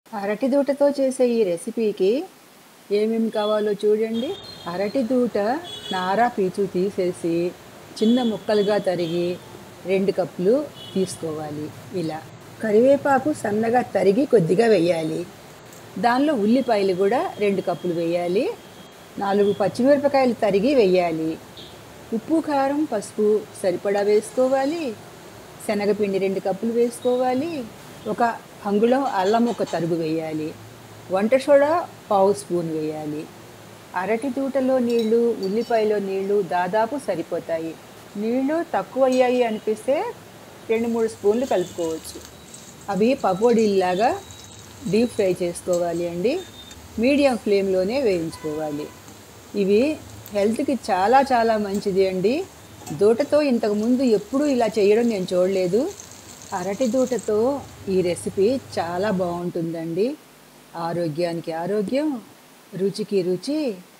అరటి దూటతో చేసే ఈ రెసిపీకి ఏమేమి కావాలో చూడండి అరటి దూట నారా పీచు తీసేసి చిన్న ముక్కలుగా తరిగి రెండు కప్పులు తీసుకోవాలి ఇలా కరివేపాకు సన్నగా తరిగి కొద్దిగా వేయాలి దానిలో ఉల్లిపాయలు కూడా రెండు కప్పులు వేయాలి నాలుగు పచ్చిమిరపకాయలు తరిగి వేయాలి ఉప్పు కారం పసుపు సరిపడా వేసుకోవాలి శనగపిండి రెండు కప్పులు వేసుకోవాలి ఒక అంగుళం అల్లం ఒక తరుగు వేయాలి వంట సోడా పావు స్పూన్ వేయాలి అరటి దూటలో నీళ్లు ఉల్లిపాయలో నీళ్లు దాదాపు సరిపోతాయి నీళ్లు తక్కువ అయ్యాయి అనిపిస్తే రెండు మూడు స్పూన్లు కలుపుకోవచ్చు అవి పకోడీలాగా డీప్ ఫ్రై చేసుకోవాలి అండి మీడియం ఫ్లేమ్లోనే వేయించుకోవాలి ఇవి హెల్త్కి చాలా చాలా మంచిది అండి దూటతో ఇంతకుముందు ఎప్పుడూ ఇలా చేయడం నేను చూడలేదు అరటి దూటతో ఈ రెసిపీ చాలా బాగుంటుందండి ఆరోగ్యానికి ఆరోగ్యం రుచికి రుచి